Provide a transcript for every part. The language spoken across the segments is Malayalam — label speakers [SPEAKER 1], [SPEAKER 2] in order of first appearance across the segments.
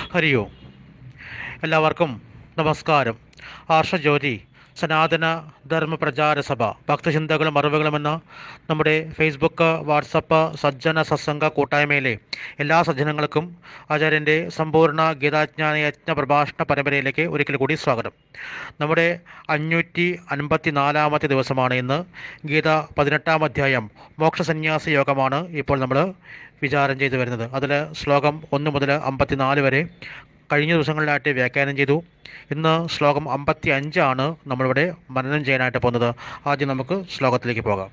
[SPEAKER 1] ഹരി ഓം എല്ലാവർക്കും നമസ്കാരം ആർഷജ്യോതി സനാതന ധർമ്മ പ്രചാര സഭ ഭക്തചിന്തകളും അറിവുകളും എന്ന നമ്മുടെ ഫേസ്ബുക്ക് വാട്സപ്പ് സജ്ജന സത്സംഗ കൂട്ടായ്മയിലെ എല്ലാ സജ്ജനങ്ങൾക്കും ആചാര്യൻ്റെ സമ്പൂർണ്ണ ഗീതാജ്ഞാന യജ്ഞ പ്രഭാഷണ പരമ്പരയിലേക്ക് ഒരിക്കൽ കൂടി സ്വാഗതം നമ്മുടെ അഞ്ഞൂറ്റി അൻപത്തി നാലാമത്തെ ദിവസമാണ് ഇന്ന് ഗീത പതിനെട്ടാം അധ്യായം മോക്ഷസന്യാസ യോഗമാണ് ഇപ്പോൾ നമ്മൾ വിചാരം ചെയ്തു വരുന്നത് അതിൽ ശ്ലോകം ഒന്ന് മുതൽ അമ്പത്തിനാല് വരെ കഴിഞ്ഞ ദിവസങ്ങളിലായിട്ട് വ്യാഖ്യാനം ചെയ്തു ഇന്ന് ശ്ലോകം അമ്പത്തി അഞ്ചാണ് നമ്മളിവിടെ മനനം ചെയ്യാനായിട്ട് പോകുന്നത് ആദ്യം നമുക്ക് ശ്ലോകത്തിലേക്ക് പോകാം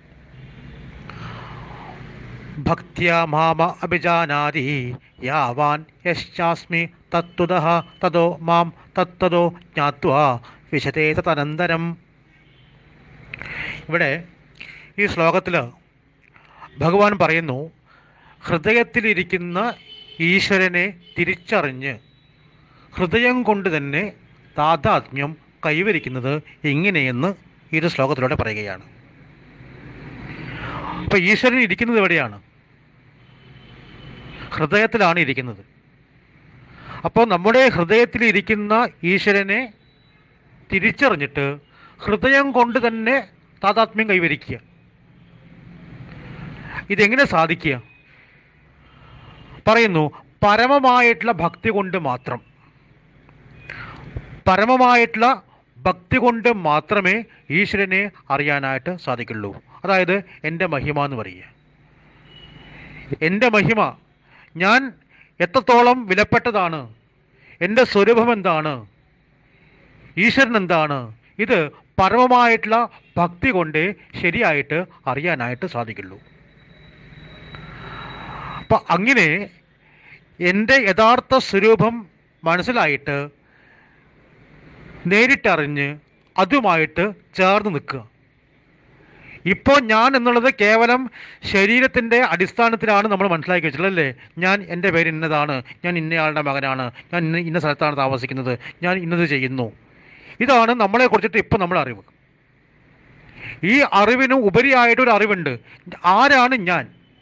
[SPEAKER 1] ഭക്ത്യാ മാമ അഭിജാനാതി യാവാൻ യശ്ചാസ്മി തത്വതഃ തതോ മാം തത്തതോ ജ്ഞാത്വാ വിശതേ തദനന്തരം ഇവിടെ ഈ ശ്ലോകത്തിൽ ഭഗവാൻ പറയുന്നു ഹൃദയത്തിലിരിക്കുന്ന ഈശ്വരനെ തിരിച്ചറിഞ്ഞ് ഹൃദയം കൊണ്ട് തന്നെ താതാത്മ്യം കൈവരിക്കുന്നത് എങ്ങനെയെന്ന് ഈ ഒരു ശ്ലോകത്തിലൂടെ പറയുകയാണ് അപ്പോൾ ഈശ്വരൻ ഇരിക്കുന്നത് എവിടെയാണ് ഹൃദയത്തിലാണ് ഇരിക്കുന്നത് അപ്പോൾ നമ്മുടെ ഹൃദയത്തിൽ ഇരിക്കുന്ന ഈശ്വരനെ തിരിച്ചറിഞ്ഞിട്ട് ഹൃദയം കൊണ്ട് തന്നെ താതാത്മ്യം കൈവരിക്കുക ഇതെങ്ങനെ സാധിക്കുക പറയുന്നു പരമമായിട്ടുള്ള ഭക്തി കൊണ്ട് മാത്രം പരമമായിട്ടുള്ള ഭക്തി കൊണ്ട് മാത്രമേ ഈശ്വരനെ അറിയാനായിട്ട് സാധിക്കുള്ളൂ അതായത് എൻ്റെ മഹിമ എന്ന് പറയുക എൻ്റെ മഹിമ ഞാൻ എത്രത്തോളം വിലപ്പെട്ടതാണ് എൻ്റെ സ്വരൂപം എന്താണ് ഈശ്വരൻ എന്താണ് ഇത് പരമമായിട്ടുള്ള ഭക്തി കൊണ്ട് ശരിയായിട്ട് അറിയാനായിട്ട് സാധിക്കുള്ളൂ അപ്പം അങ്ങനെ എൻ്റെ യഥാർത്ഥ സ്വരൂപം മനസ്സിലായിട്ട് നേരിട്ടറിഞ്ഞ് അതുമായിട്ട് ചേർന്ന് നിൽക്കുക ഇപ്പോൾ ഞാൻ എന്നുള്ളത് കേവലം ശരീരത്തിൻ്റെ അടിസ്ഥാനത്തിലാണ് നമ്മൾ മനസ്സിലാക്കി വെച്ചിട്ടുള്ളത് അല്ലേ ഞാൻ എൻ്റെ പേര് ഇന്നതാണ് ഞാൻ ഇന്നയാളുടെ മകനാണ് ഞാൻ ഇന്ന ഇന്ന സ്ഥലത്താണ് താമസിക്കുന്നത് ഞാൻ ഇന്നത് ചെയ്യുന്നു ഇതാണ് നമ്മളെ കുറിച്ചിട്ട് ഇപ്പം നമ്മൾ അറിവ് ഈ അറിവിന് ഉപരിയായിട്ടൊരു അറിവുണ്ട് ആരാണ് ഞാൻ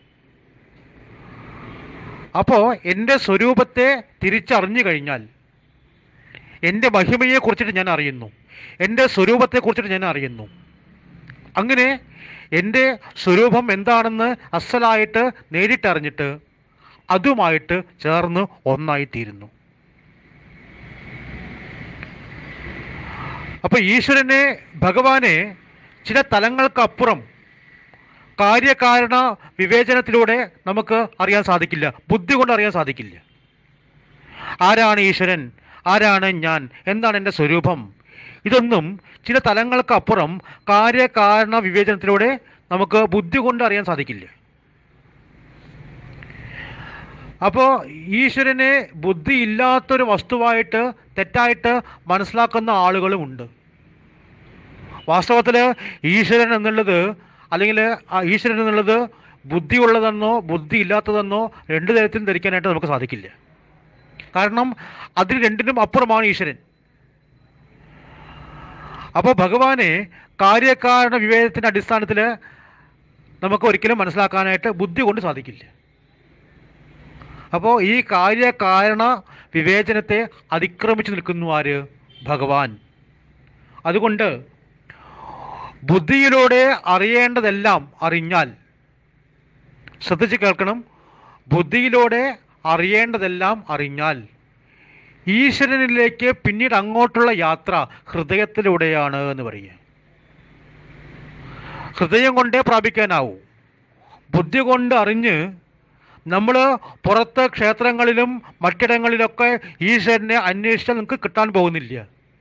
[SPEAKER 1] അപ്പോൾ എൻ്റെ സ്വരൂപത്തെ തിരിച്ചറിഞ്ഞു കഴിഞ്ഞാൽ എൻ്റെ മഹിമയെ കുറിച്ചിട്ട് ഞാൻ അറിയുന്നു എൻ്റെ സ്വരൂപത്തെ കുറിച്ചിട്ട് ഞാൻ അറിയുന്നു അങ്ങനെ എൻ്റെ സ്വരൂപം എന്താണെന്ന് അസലായിട്ട് നേരിട്ടറിഞ്ഞിട്ട് അതുമായിട്ട് ചേർന്ന് ഒന്നായിത്തീരുന്നു അപ്പോൾ ഈശ്വരനെ ഭഗവാനെ ചില തലങ്ങൾക്കപ്പുറം കാര്യകാരണ വിവേചനത്തിലൂടെ നമുക്ക് അറിയാൻ സാധിക്കില്ല ബുദ്ധി കൊണ്ട് അറിയാൻ സാധിക്കില്ല ആരാണ് ഈശ്വരൻ ആരാണ് ഞാൻ എന്താണ് എൻ്റെ സ്വരൂപം ഇതൊന്നും ചില തലങ്ങൾക്കപ്പുറം കാര്യകാരണ വിവേചനത്തിലൂടെ നമുക്ക് ബുദ്ധി കൊണ്ട് അറിയാൻ സാധിക്കില്ല അപ്പോൾ ഈശ്വരനെ ബുദ്ധി ഇല്ലാത്തൊരു വസ്തുവായിട്ട് തെറ്റായിട്ട് മനസ്സിലാക്കുന്ന ആളുകളുമുണ്ട് വാസ്തവത്തിൽ ഈശ്വരൻ എന്നുള്ളത് അല്ലെങ്കിൽ ആ ഈശ്വരൻ എന്നുള്ളത് ബുദ്ധിയുള്ളതെന്നോ ബുദ്ധി ഇല്ലാത്തതെന്നോ രണ്ട് തരത്തിലും ധരിക്കാനായിട്ട് നമുക്ക് സാധിക്കില്ല കാരണം അതിൽ രണ്ടിനും അപ്പുറമാണ് ഈശ്വരൻ അപ്പോൾ ഭഗവാനെ കാര്യകാരണ വിവേചനത്തിൻ്റെ അടിസ്ഥാനത്തിൽ നമുക്ക് ഒരിക്കലും മനസ്സിലാക്കാനായിട്ട് ബുദ്ധി കൊണ്ട് സാധിക്കില്ല അപ്പോൾ ഈ കാര്യകാരണ വിവേചനത്തെ അതിക്രമിച്ച് നിൽക്കുന്നു ആര് ഭഗവാൻ അതുകൊണ്ട് ബുദ്ധിയിലൂടെ അറിയേണ്ടതെല്ലാം അറിഞ്ഞാൽ ശ്രദ്ധിച്ച് കേൾക്കണം ബുദ്ധിയിലൂടെ അറിയേണ്ടതെല്ലാം അറിഞ്ഞാൽ ഈശ്വരനിലേക്ക് പിന്നീട് അങ്ങോട്ടുള്ള യാത്ര ഹൃദയത്തിലൂടെയാണ് എന്ന് പറയുക ഹൃദയം കൊണ്ടേ പ്രാപിക്കാനാവൂ ബുദ്ധി കൊണ്ട് അറിഞ്ഞ് നമ്മൾ പുറത്ത് ക്ഷേത്രങ്ങളിലും മറ്റിടങ്ങളിലൊക്കെ ഈശ്വരനെ അന്വേഷിച്ചാൽ നമുക്ക് കിട്ടാൻ പോകുന്നില്ല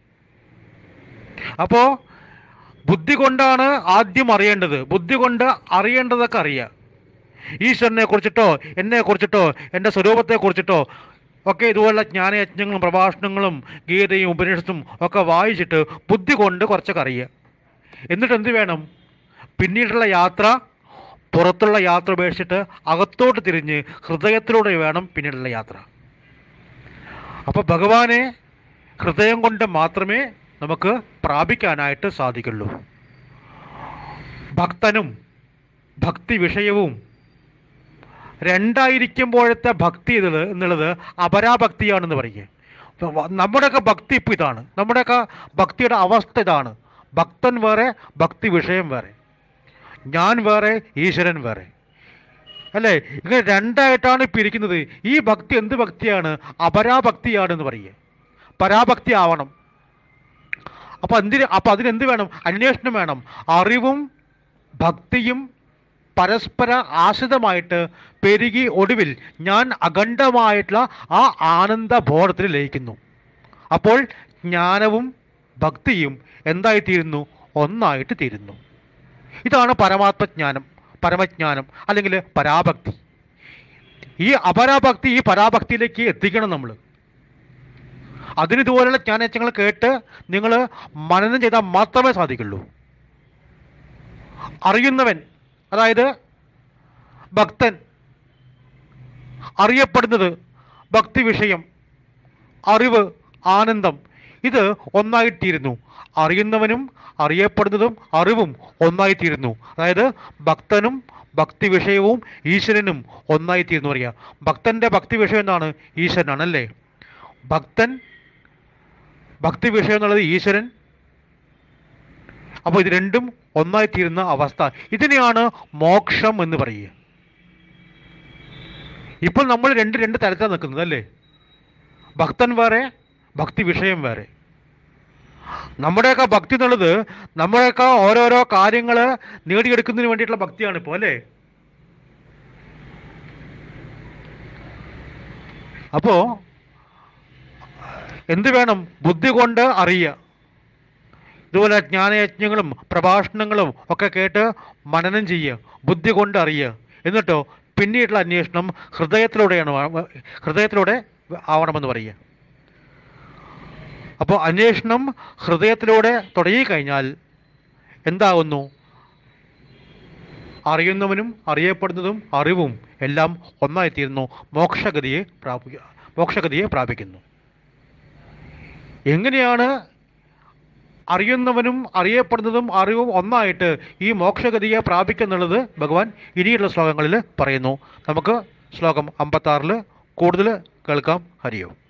[SPEAKER 1] അപ്പോൾ ബുദ്ധി കൊണ്ടാണ് ആദ്യം അറിയേണ്ടത് ബുദ്ധി കൊണ്ട് അറിയേണ്ടതൊക്കെ അറിയുക ഈശ്വരനെ കുറിച്ചിട്ടോ എന്നെ കുറിച്ചിട്ടോ എൻ്റെ സ്വരൂപത്തെ കുറിച്ചിട്ടോ ഒക്കെ ഇതുപോലുള്ള ജ്ഞാനയജ്ഞങ്ങളും പ്രഭാഷണങ്ങളും ഗീതയും ഉപനിഷത്തും ഒക്കെ വായിച്ചിട്ട് ബുദ്ധി കൊണ്ട് കുറച്ചൊക്കെ അറിയുക എന്നിട്ട് എന്ത് വേണം പിന്നീടുള്ള യാത്ര പുറത്തുള്ള യാത്ര ഉപേക്ഷിച്ചിട്ട് അകത്തോട്ട് തിരിഞ്ഞ് ഹൃദയത്തിലൂടെ വേണം പിന്നീടുള്ള യാത്ര അപ്പോൾ ഭഗവാനെ ഹൃദയം കൊണ്ട് മാത്രമേ നമുക്ക് പ്രാപിക്കാനായിട്ട് സാധിക്കുള്ളൂ ഭക്തനും ഭക്തി വിഷയവും രണ്ടായിരിക്കുമ്പോഴത്തെ ഭക്തി ഇത് എന്നുള്ളത് അപരാഭക്തിയാണെന്ന് പറയുക ഇപ്പൊ വ- നമ്മുടെയൊക്കെ ഭക്തി ഇപ്പം ഇതാണ് നമ്മുടെയൊക്കെ ഭക്തിയുടെ അവസ്ഥ ഇതാണ് ഭക്തൻ വേറെ ഭക്തി വിഷയം വേറെ ഞാൻ വേറെ ഈശ്വരൻ വേറെ അല്ലേ ഇങ്ങനെ രണ്ടായിട്ടാണ് ഇപ്പം ഇരിക്കുന്നത് ഈ ഭക്തി എന്ത് ഭക്തിയാണ് അപരാഭക്തിയാണെന്ന് പറയുക പരാഭക്തി ആവണം അപ്പം എന്തിന് അപ്പം അതിനെന്ത് വേണം അന്വേഷണം വേണം അറിവും ഭക്തിയും പരസ്പര ആശ്രിതമായിട്ട് പെരുകി ഒടുവിൽ ഞാൻ അഖണ്ഡമായിട്ടുള്ള ആ ആനന്ദ ബോധത്തിൽ ലയിക്കുന്നു അപ്പോൾ ജ്ഞാനവും ഭക്തിയും എന്തായിത്തീരുന്നു ഒന്നായിട്ട് തീരുന്നു ഇതാണ് പരമാത്മജ്ഞാനം പരമജ്ഞാനം അല്ലെങ്കിൽ പരാഭക്തി ഈ അപരാഭക്തി ഈ പരാഭക്തിയിലേക്ക് എത്തിക്കണം നമ്മൾ അതിന് ഇതുപോലുള്ള ജ്ഞാനങ്ങൾ കേട്ട് നിങ്ങൾ മനനം ചെയ്താൽ മാത്രമേ സാധിക്കുള്ളൂ അറിയുന്നവൻ അതായത് ഭക്തൻ അറിയപ്പെടുന്നത് ഭക്തി വിഷയം അറിവ് ആനന്ദം ഇത് ഒന്നായിത്തീരുന്നു അറിയുന്നവനും അറിയപ്പെടുന്നതും അറിവും ഒന്നായിത്തീരുന്നു അതായത് ഭക്തനും ഭക്തി വിഷയവും ഈശ്വരനും ഒന്നായിത്തീരുന്നു പറയുക ഭക്തന്റെ ഭക്തി വിഷയം എന്താണ് ഈശ്വരനാണ് അല്ലേ ഭക്തൻ ഭക്തി വിഷയം എന്നുള്ളത് ഈശ്വരൻ അപ്പോൾ ഇത് രണ്ടും ഒന്നായിത്തീരുന്ന അവസ്ഥ ഇതിനെയാണ് മോക്ഷം എന്ന് പറയുക ഇപ്പോൾ നമ്മൾ രണ്ട് രണ്ട് തരത്തിലാണ് നിൽക്കുന്നത് അല്ലേ ഭക്തൻ വേറെ ഭക്തി വിഷയം വേറെ നമ്മുടെയൊക്കെ ഭക്തി എന്നുള്ളത് നമ്മുടെയൊക്കെ ഓരോരോ കാര്യങ്ങൾ നേടിയെടുക്കുന്നതിന് വേണ്ടിയിട്ടുള്ള ഭക്തിയാണ് ഇപ്പോൾ അല്ലേ അപ്പോ എന്ത് വേണം ബുദ്ധി കൊണ്ട് അറിയുക ഇതുപോലെ ജ്ഞാനയജ്ഞങ്ങളും പ്രഭാഷണങ്ങളും ഒക്കെ കേട്ട് മനനം ചെയ്യുക ബുദ്ധി കൊണ്ട് അറിയുക എന്നിട്ടോ പിന്നീടുള്ള അന്വേഷണം ഹൃദയത്തിലൂടെയാണ് വ- ഹൃദയത്തിലൂടെ ആവണമെന്ന് പറയുക അപ്പോൾ അന്വേഷണം ഹൃദയത്തിലൂടെ തുടങ്ങിക്കഴിഞ്ഞാൽ എന്താകുന്നു അറിയുന്നവനും അറിയപ്പെടുന്നതും അറിവും എല്ലാം ഒന്നായിത്തീരുന്നു മോക്ഷഗതിയെ പ്രാപിക്കുക മോക്ഷഗതിയെ പ്രാപിക്കുന്നു എങ്ങനെയാണ് അറിയുന്നവനും അറിയപ്പെടുന്നതും അറിവും ഒന്നായിട്ട് ഈ മോക്ഷഗതിയെ പ്രാപിക്കുന്നുള്ളത് ഭഗവാൻ ഇനിയുള്ള ശ്ലോകങ്ങളിൽ പറയുന്നു നമുക്ക് ശ്ലോകം അമ്പത്താറിൽ കൂടുതൽ കേൾക്കാം ഹരിയോ